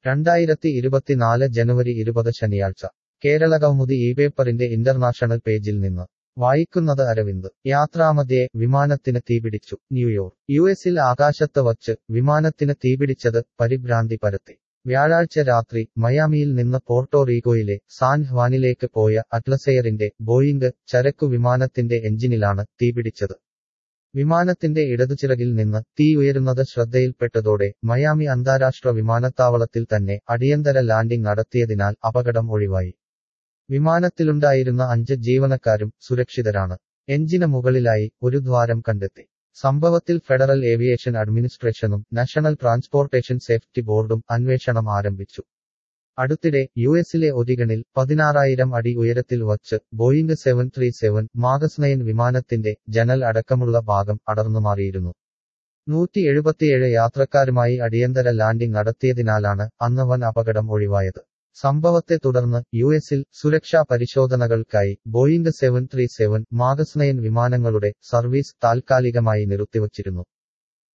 രണ്ടായിരത്തി ഇരുപത്തിനാല് ജനുവരി ഇരുപത് ശനിയാഴ്ച കേരളകൗമുദി ഈ പേപ്പറിന്റെ ഇന്റർനാഷണൽ പേജിൽ നിന്ന് വായിക്കുന്നത് അരവിന്ദ് യാത്രാമധ്യേ വിമാനത്തിന് തീപിടിച്ചു ന്യൂയോർക്ക് യു എസിൽ ആകാശത്ത് വച്ച് വിമാനത്തിന് തീപിടിച്ചത് പരിഭ്രാന്തി പരത്തി വ്യാഴാഴ്ച രാത്രി മയാമിയിൽ നിന്ന് പോർട്ടോറീഗോയിലെ സാൻ ഹ്വാനിലേക്ക് പോയ അറ്റ്ലസെയറിന്റെ ബോയിംഗ് ചരക്കു വിമാനത്തിന്റെ എഞ്ചിനിലാണ് തീപിടിച്ചത് വിമാനത്തിന്റെ ഇടതുചിറകിൽ നിന്ന് തീ ഉയരുന്നത് ശ്രദ്ധയിൽപ്പെട്ടതോടെ മയാമി അന്താരാഷ്ട്ര വിമാനത്താവളത്തിൽ തന്നെ അടിയന്തര ലാൻഡിംഗ് നടത്തിയതിനാൽ അപകടം ഒഴിവായി വിമാനത്തിലുണ്ടായിരുന്ന അഞ്ച് ജീവനക്കാരും സുരക്ഷിതരാണ് എഞ്ചിന് മുകളിലായി ഒരു ദ്വാരം കണ്ടെത്തി സംഭവത്തിൽ ഫെഡറൽ ഏവിയേഷൻ അഡ്മിനിസ്ട്രേഷനും നാഷണൽ ട്രാൻസ്പോർട്ടേഷൻ സേഫ്റ്റി ബോർഡും അന്വേഷണം ആരംഭിച്ചു അടുത്തിടെ യു എസിലെ ഒരിഗണിൽ പതിനാറായിരം അടി ഉയരത്തിൽ വച്ച് Boeing seven three seven Max nine വിമാനത്തിന്റെ ജനൽ അടക്കമുള്ള ഭാഗം അടർന്നുമാറിയിരുന്നു നൂറ്റി എഴുപത്തിയേഴ് യാത്രക്കാരുമായി അടിയന്തര ലാൻഡിംഗ് നടത്തിയതിനാലാണ് അന്ന് വൻ അപകടം ഒഴിവായത് സംഭവത്തെ തുടർന്ന് യു എസിൽ സുരക്ഷാ പരിശോധനകൾക്കായി Boeing seven three seven Max nine വിമാനങ്ങളുടെ സർവീസ് താൽക്കാലികമായി നിർത്തിവച്ചിരുന്നു